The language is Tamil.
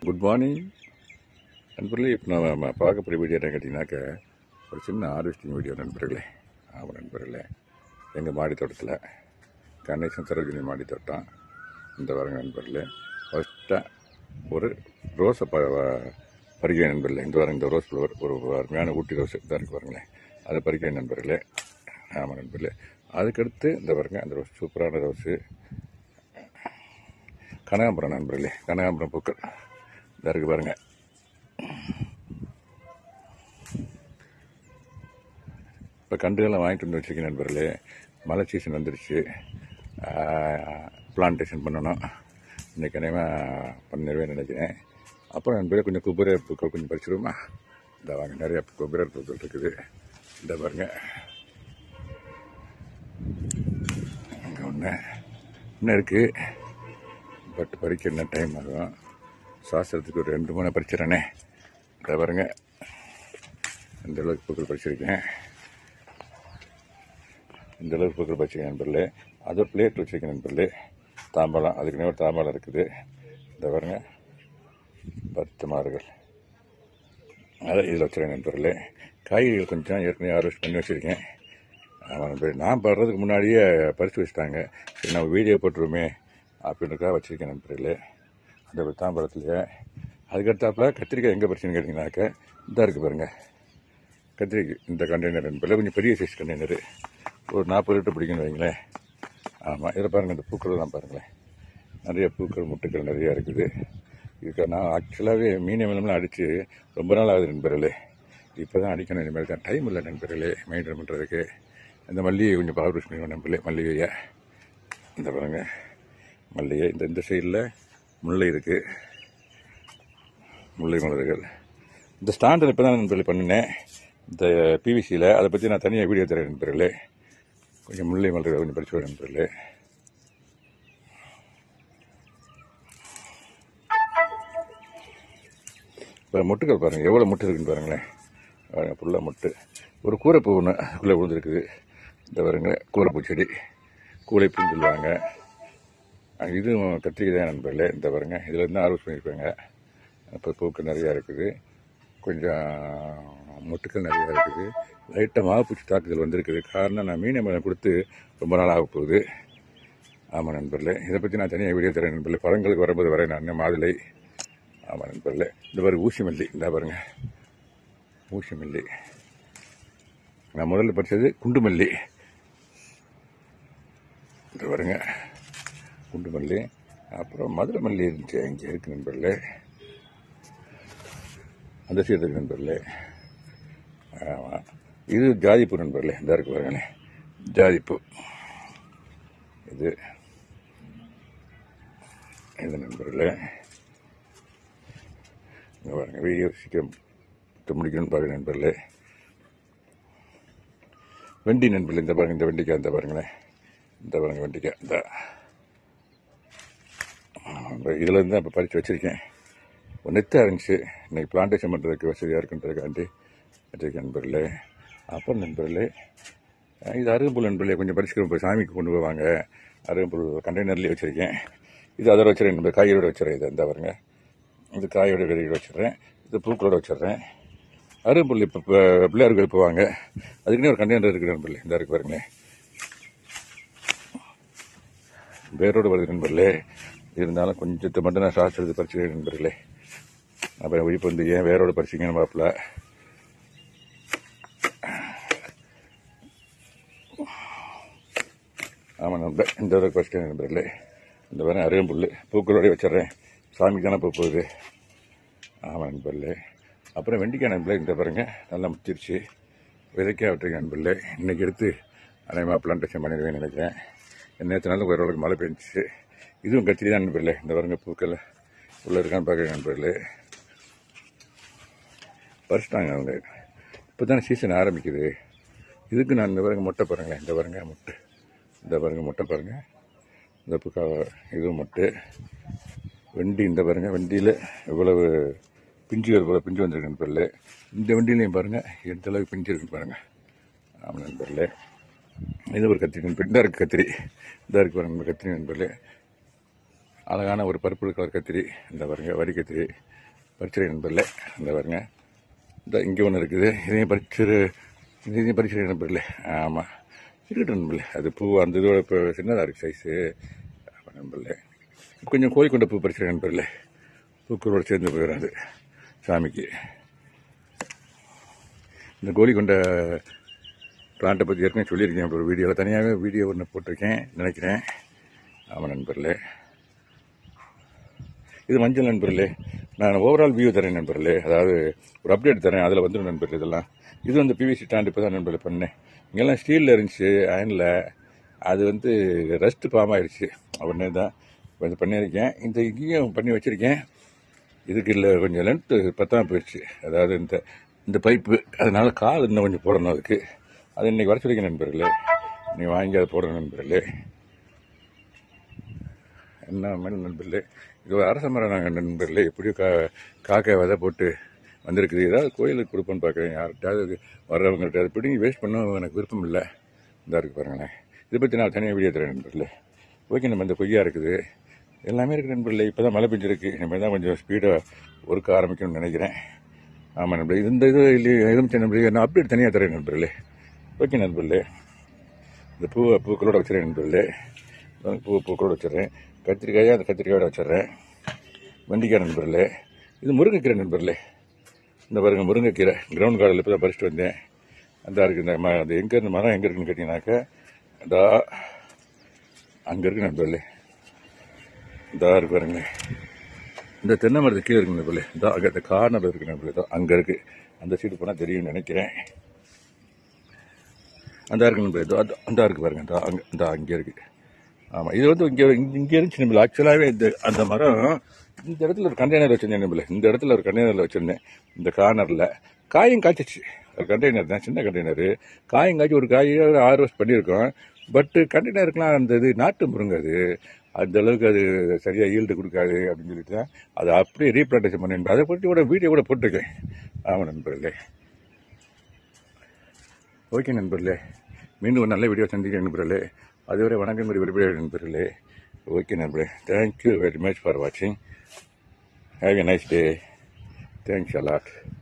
குட் மார்னிங் நண்பர்களே இப்போ நம்ம பார்க்கக்கூடிய வீடியோ என்ன கேட்டிங்கனாக்க ஒரு சின்ன ஹார்வெஸ்டிங் வீடியோ நண்பர்களே ஆமாம் நண்பர்களே எங்கள் மாடி தோட்டத்தில் கணேசன் சரோஜினி மாடி தோட்டம் இந்த வரங்க நண்பர்களே ஃபஸ்ட்டாக ஒரு ரோஸை ப வ- பறிக்க நண்பர்களே இந்த வாரம் இந்த ரோஸ் ஃப்ளவர் ஒரு அருமையான ஊட்டி ரோஸ் இதாக இருக்கு பாருங்களேன் அதை பறிக்க நண்பர்களே ஆமாம் நண்பர்களே அதுக்கடுத்து இந்த பாருங்க அந்த ரோஸ் சூப்பரான ரோஸு கனகாம்பரம் நண்பர்களே கனகாம்பரம் பூக்கள் இதாக இருக்கு பாருங்க இப்போ கண்டுகள்லாம் வாங்கிட்டு வந்து வச்சிருக்கேன் நண்பர்களே மழை சீசன் வந்துருச்சு பிளான்டேஷன் பண்ணணும் இன்றைக்கி அநேகமாக பண்ணிடுவேன் நினைக்கிறேன் அப்புறம் நண்பர்களே கொஞ்சம் குபேர பூக்கள் கொஞ்சம் பறிச்சிடுவோமா இந்த வாங்க நிறைய குபேர பூக்கள் இருக்குது இந்த பாருங்க அங்கே ஒன்று இன்னும் இருக்குது பட் பறிக்க என்ன டைம் ஆகும் சாஸ்திரத்துக்கு ஒரு ரெண்டு மூணு பறிச்சிடறேனே இதை பாருங்க இந்த அளவுக்கு பூக்கள் பறிச்சிருக்கேன் இந்த அளவுக்கு பூக்கள் பறிச்சிருக்கேன் நண்பர்களே அது ஒரு பிளேட் வச்சிருக்கேன் நண்பர்களே தாம்பாளம் அதுக்கு ஒரு தாம்பாளம் இருக்குது இந்த பாருங்க பத்து மாறுகள் அதை இதில் வச்சிருக்கேன் நண்பர்களே காய்கறிகள் கொஞ்சம் ஏற்கனவே ஹார்வெஸ்ட் பண்ணி வச்சுருக்கேன் ஆமாம் நண்பர்களே நான் படுறதுக்கு முன்னாடியே பறித்து வச்சுட்டாங்க சரி நம்ம வீடியோ போட்டுருவோமே அப்படின்றக்காக வச்சுருக்கேன் நண்பர்களே அந்த ஒரு தாம்பரத்துலேயே அதுக்கடுத்தாப்புல கத்திரிக்காய் எங்கே பறிச்சுன்னு கேட்டிங்கனாக்க இதாக இருக்குது பாருங்கள் கத்திரிக்காய் இந்த கண்டெய்னர் நண்பர்களே கொஞ்சம் பெரிய சைஸ் கண்டெய்னரு ஒரு நாற்பது லிட்டர் பிடிக்குன்னு வைங்களேன் ஆமாம் இதில் பாருங்கள் இந்த பூக்கள்லாம் பாருங்களேன் நிறைய பூக்கள் முட்டுக்கள் நிறையா இருக்குது இதுக்கு நான் ஆக்சுவலாகவே மீன் மீனம்லாம் அடித்து ரொம்ப நாள் ஆகுது நண்பர்களே இப்போ தான் அடிக்கணும் இனிமேல் தான் டைம் இல்லை நண்பர்களே மெயின்டைன் பண்ணுறதுக்கு இந்த மல்லிகை கொஞ்சம் பவர் பண்ணுவோம் நண்பர்களே மல்லிகையை இந்த பாருங்க மல்லிகை இந்த இந்த சைடில் முல்லை இருக்குது முல்லை மலர்கள் இந்த ஸ்டாண்டில் இப்போ தான் நண்பர்களே பண்ணினேன் இந்த பிவிசியில் அதை பற்றி நான் தனியாக வீடியோ தரேன் நண்பர்களே கொஞ்சம் முல்லை மலர்கள் கொஞ்சம் படிச்சு வரேன் நண்பர்களே இப்போ முட்டுக்கள் பாருங்கள் எவ்வளோ முட்டு இருக்குன்னு பாருங்களேன் பாருங்க ஃபுல்லாக முட்டு ஒரு கூரைப்பூ ஒன்று அதுக்குள்ளே விழுந்துருக்குது இந்த பாருங்களேன் கூரைப்பூ செடி கூளைப்பூன்னு சொல்லுவாங்க அஹ் இதுவும் கத்திரிக்கை தான் நண்பர்களே இந்த பாருங்க இதில் இருந்து ஆர்வஸ் பண்ணியிருப்பாங்க இப்போ பூக்கள் நிறையா இருக்குது கொஞ்சம் முட்டுக்கள் நிறையா இருக்குது லைட்டாக மாவுப்பூச்சி தாக்குதல் வந்திருக்குது காரணம் நான் மீன் மரம் கொடுத்து ரொம்ப நாள் ஆக போகுது ஆமாம் நண்பர்களே இதை பற்றி நான் தனியாக வீடியோ தரேன் நண்பர்களே பழங்களுக்கு வரும்போது வரேன் நான் மாதுளை ஆமாம் நண்பர்களே இந்த பாருங்க ஊசி மல்லி இந்த பாருங்க ஊசி மல்லி நான் முதல்ல படித்தது குண்டு மல்லி இந்த பாருங்க குண்டு மல்லி அப்புறம் மதுரை மல்லி இருந்துச்சு இங்கே இருக்கு நண்பர்களே அந்த சைடு இருக்கு நண்பர்களே ஆமாம் இது ஜாதிப்பூ நண்பர்களே இந்த இருக்கு பாருங்களேன் ஜாதிப்பூ இது இது நண்பர்களே இங்கே பாருங்க வீடியோ சீக்கிரம் பத்து முடிக்கணும்னு பாருங்க நண்பர்களே வெண்டி நண்பர்களே இந்த பாருங்க இந்த வெண்டிக்காய் இந்த பாருங்களேன் இந்த பாருங்க வெண்டிக்காய் இந்த இதில் இருந்து இப்போ பறித்து வச்சுருக்கேன் ஒரு நெத்தாக இருந்துச்சு இன்னைக்கு பிளான்டேஷன் பண்ணுறதுக்கு வசதியாக இருக்குன்றதுக்காண்டி வச்சுருக்கேன் நண்பர்களே அப்புறம் நண்பர்களே அஹ் இது அருகம்புல் நண்பர்களே கொஞ்சம் பறிச்சுக்கிறோம் போய் சாமிக்கு கொண்டு போவாங்க அருகம்புல் கண்டெய்னர்லேயே வச்சுருக்கேன் இது அதோட வச்சுறேன் நண்பர் காய்கறியோட வச்சுறேன் இது இந்த பாருங்க இது காயோட கறியோட வச்சிடுறேன் இது பூக்களோட வச்சிடுறேன் அருகம்புல் இப்போ பிள்ளையார்கள் போவாங்க அதுக்குன்னே ஒரு கண்டெய்னர் இருக்குது நண்பர்களே இந்த இருக்கு பாருங்களேன் வேரோடு வருது நண்பர்களே இருந்தாலும் கொஞ்சத்தை மட்டும் நான் சாஸ்திர எடுத்து பறிச்சுக்கிறேன் நண்பர்களே அப்புறம் விழிப்பு வந்து ஏன் வேரோட பறிச்சிங்கன்னு பார்ப்பல ஆமாம் நம்ப இந்த அளவுக்கு பறிச்சிட்டேன் நண்பர்களே இந்த மாதிரி அருகம்புல் பூக்களோடய வச்சிடுறேன் சாமிக்கு தானே பூ போகுது ஆமாம் நண்பர்களே அப்புறம் வெண்டிக்காய் நண்பர்களே இந்த பாருங்க நல்லா முத்திருச்சு விதைக்காய் விட்டுருக்கேன் நண்பர்களே இன்னைக்கு எடுத்து அநேகமாக பிளான்டேஷன் பண்ணிடுவேன் நினைக்கிறேன் நேற்று நாள் ஓரளவுக்கு மழை பெஞ்சிச்சு இதுவும் கத்திரி தான் நண்பர்களே இந்த பாருங்க பூக்கள் உள்ளே இருக்கான்னு பார்க்குறேன் நண்பர்களே பறிச்சிட்டாங்க அவங்க இப்போ தானே சீசன் ஆரம்பிக்குது இதுக்கு நான் இந்த பாருங்க முட்டை பாருங்களேன் இந்த பாருங்க முட்டை இந்த பாருங்க முட்டை பாருங்க இந்த புக்கா இதுவும் முட்டை வெண்டி இந்த பாருங்க வெண்டியில் எவ்வளவு பிஞ்சுகள் போல பிஞ்சு வந்திருக்கு நண்பர்களே இந்த வண்டியிலையும் பாருங்க எந்த அளவுக்கு பிஞ்சு இருக்குன்னு பாருங்க ஆமாம் நண்பர்களே இது ஒரு கத்திரி நண்பர் இந்த இருக்கு கத்திரி இந்த இருக்கு பாருங்க நண்பர் கத்திரி நண்பர்களே அழகான ஒரு பருப்பு கலர் கத்திரி இந்த பாருங்க வரி கத்திரி பறிச்சிரை நண்பர்களே இந்த பாருங்க இந்த இங்கே ஒன்று இருக்குது இதையும் பறிச்சிரு இதையும் பறிச்சிரை நண்பர்களே ஆமாம் இருக்கட்டும் நண்பர்களே அது பூ அந்த இதோட இப்போ சின்னதாக இருக்குது சைஸு நண்பர்களே கொஞ்சம் கோழி கொண்ட பூ பறிச்சிரை நண்பர்களே பூக்களோட சேர்ந்து போயிடாது சாமிக்கு இந்த கோழி கொண்ட பிளான்ட்டை பற்றி ஏற்கனவே சொல்லியிருக்கேன் அப்புறம் ஒரு வீடியோவில் தனியாகவே வீடியோ ஒன்று போட்டிருக்கேன் நினைக்கிறேன் ஆமாம் நண்பர்களே இது மஞ்சள் நண்பர்களே நான் ஓவரால் வியூ தரேன் நண்பர்களே அதாவது ஒரு அப்டேட் தரேன் அதில் வந்துடும் நண்பர்கள் இதெல்லாம் இது வந்து பிவிசி ஸ்டாண்ட் இப்போ தான் நண்பர்களே பண்ணேன் இங்கெல்லாம் ஸ்டீலில் இருந்துச்சு அயனில் அது வந்து ரஸ்ட் ஃபார்ம் ஆயிடுச்சு உடனே தான் கொஞ்சம் பண்ணியிருக்கேன் இந்த இங்கேயும் பண்ணி வச்சுருக்கேன் இதுக்கு இல்லை கொஞ்சம் லென்த்து பத்தாம போயிடுச்சு அதாவது இந்த இந்த பைப்பு அதனால கால் இன்னும் கொஞ்சம் போடணும் அதுக்கு அது இன்னைக்கு வர சொல்லிக்க நண்பர்களே நீ வாங்கி அதை போடணும் நண்பர்களே என்ன மேல் நண்பர்களே இது ஒரு அரச மரம் நாங்கள் நண்பர்களே எப்படியோ கா காக்கா விதை போட்டு வந்திருக்குது ஏதாவது கோயிலுக்கு கொடுப்போன்னு பார்க்குறேன் யார்கிட்டயாவது வர்றவங்கள்ட்ட அதை பிடிங்கி வேஸ்ட் பண்ண எனக்கு விருப்பம் இல்லை இந்த இருக்கு பாருங்களேன் இதை பற்றி நான் தனியாக வீடியோ தரேன் நண்பர்களே ஓகே நம்ம இந்த கொய்யா இருக்குது எல்லாமே இருக்குது நண்பர்களே இப்போ தான் மழை பெஞ்சிருக்கு நம்ம தான் கொஞ்சம் ஸ்பீடாக ஒர்க்க ஆரம்பிக்கணும்னு நினைக்கிறேன் ஆமாம் நண்பர்களே இந்த இது இல்லையே எலுமிச்சை நண்பர்களே நான் அப்டேட் தனியாக தரேன் நண்பர்களே ஓகே நண்பர்களே இந்த பூவை பூக்களோட வச்சுறேன் நண்பர்களே பூ பூக்களோட வச்சிடுறேன் கத்திரிக்காயை அந்த கத்திரிக்காயோட வச்சிடுறேன் வெண்டிக்காய் நண்பர்களே இது முருங்கைக்கீரை நண்பர்களே இந்த பாருங்க முருங்கைக்கீரை கிரவுண்ட் கார்டில் இப்போ தான் பறிச்சுட்டு வந்தேன் அந்த இருக்குது இந்த ம அது எங்கே இருந்து மரம் எங்கே இருக்குன்னு கேட்டிங்கனாக்கா இதா அங்கே இருக்கு நண்பர்களே இதா இருக்கு பாருங்க இந்த தென்னை மரத்து கீழே இருக்கு நண்பர்களே இதா அங்கே இந்த கார்னர் இருக்கு நண்பர்களே இதோ அங்கே இருக்கு அந்த சைடு போனால் தெரியும்னு நினைக்கிறேன் அந்த இருக்கு நண்பர்களே இதோ அந்த- அந்த இருக்கு பாருங்க இந்த அங்கே இந்த அங்கே இருக்கு ஆமாம் இது வந்து இங்கே இங்கே இருந்துச்சு நம்மள ஆக்சுவலாகவே இந்த அந்த மரம் இந்த இடத்துல ஒரு கண்டெய்னர் வச்சிருந்தேன் நம்மள இந்த இடத்துல ஒரு கண்டெய்னரில் வச்சிருந்தேன் இந்த கார்னரில் காயும் காய்ச்சிச்சு ஒரு கண்டெய்னர் தான் சின்ன கண்டெய்னரு காயும் காய்ச்சி ஒரு காய் ஒரு ஆறு வருஷம் பண்ணியிருக்கோம் பட்டு கண்டெய்னருக்குலாம் அந்த இது நாட்டு முருங்கை அது அந்த அளவுக்கு அது சரியாக ஈல்டு கொடுக்காது அப்படின்னு சொல்லிட்டு தான் அதை அப்படியே ரீப்ளான்டேஷன் பண்ணிருந்தேன் அதை பற்றி கூட வீடியோ கூட போட்டிருக்கேன் ஆமாம் நண்பர்களே ஓகே நண்பர்களே மீண்டும் ஒரு நல்ல வீடியோ சந்திக்கிறேன் நண்பர்களே அதுவரை வணக்கம் கூறி விரும்புகிறேன் நண்பர்களே ஓகே நண்பர்களே தேங்க்யூ வெரி மச் ஃபார் வாட்சிங் have a nice day thanks allot